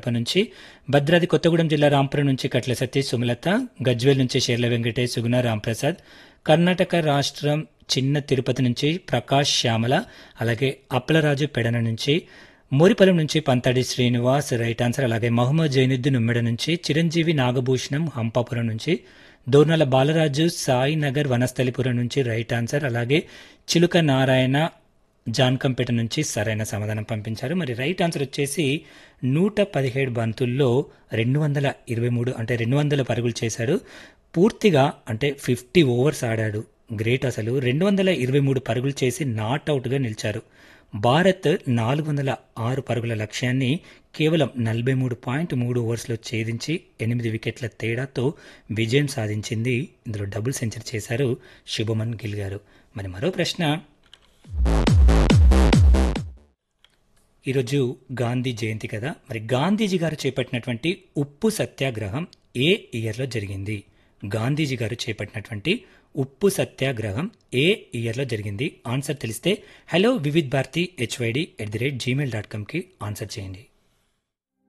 కడప నుంచి భద్రాద్రి కొత్తగూడెం జిల్లా రాంపురం నుంచి కట్ల సతీష్ సుమలత గజ్వేల్ నుంచి షేర్ల వెంకటేష్ సుగుణ రాంప్రసాద్ కర్ణాటక రాష్ట్రం చిన్న తిరుపతి నుంచి ప్రకాష్ శ్యామల అలాగే అప్పలరాజు పెడన నుంచి మోరిపల్లం నుంచి పంతడి శ్రీనివాస్ రైట్ ఆన్సర్ అలాగే మహమ్మద్ జైనుద్దీన్ ఉమ్మెడ నుంచి చిరంజీవి నాగభూషణం హంపాపురం నుంచి దోర్నల బాలరాజు సాయి నగర్ వనస్థలిపురం నుంచి రైట్ ఆన్సర్ అలాగే చిలుక నారాయణ జాన్కంపేట నుంచి సరైన సమాధానం పంపించారు మరి రైట్ ఆన్సర్ వచ్చేసి నూట పదిహేడు బంతుల్లో రెండు వందల ఇరవై మూడు అంటే రెండు వందల పరుగులు చేశాడు పూర్తిగా అంటే ఫిఫ్టీ ఓవర్స్ ఆడాడు గ్రేట్ అసలు రెండు వందల ఇరవై మూడు పరుగులు చేసి నాట్ అవుట్గా నిలిచారు భారత్ నాలుగు వందల ఆరు పరుగుల లక్ష్యాన్ని కేవలం నలభై మూడు పాయింట్ మూడు ఓవర్స్లో ఛేదించి ఎనిమిది వికెట్ల తేడాతో విజయం సాధించింది ఇందులో డబుల్ సెంచరీ చేశారు శుభమన్ గిల్ గారు మరి మరో ప్రశ్న ఈరోజు గాంధీ జయంతి కదా మరి గాంధీజీ గారు చేపట్టినటువంటి ఉప్పు సత్యాగ్రహం ఏ ఇయర్లో జరిగింది గాంధీజీ గారు చేపట్టినటువంటి ఉప్పు సత్యాగ్రహం ఏ ఇయర్లో జరిగింది ఆన్సర్ తెలిస్తే hello Vividh Bharati HYD at the rate Gmail dot కామ్కి ఆన్సర్ చేయండి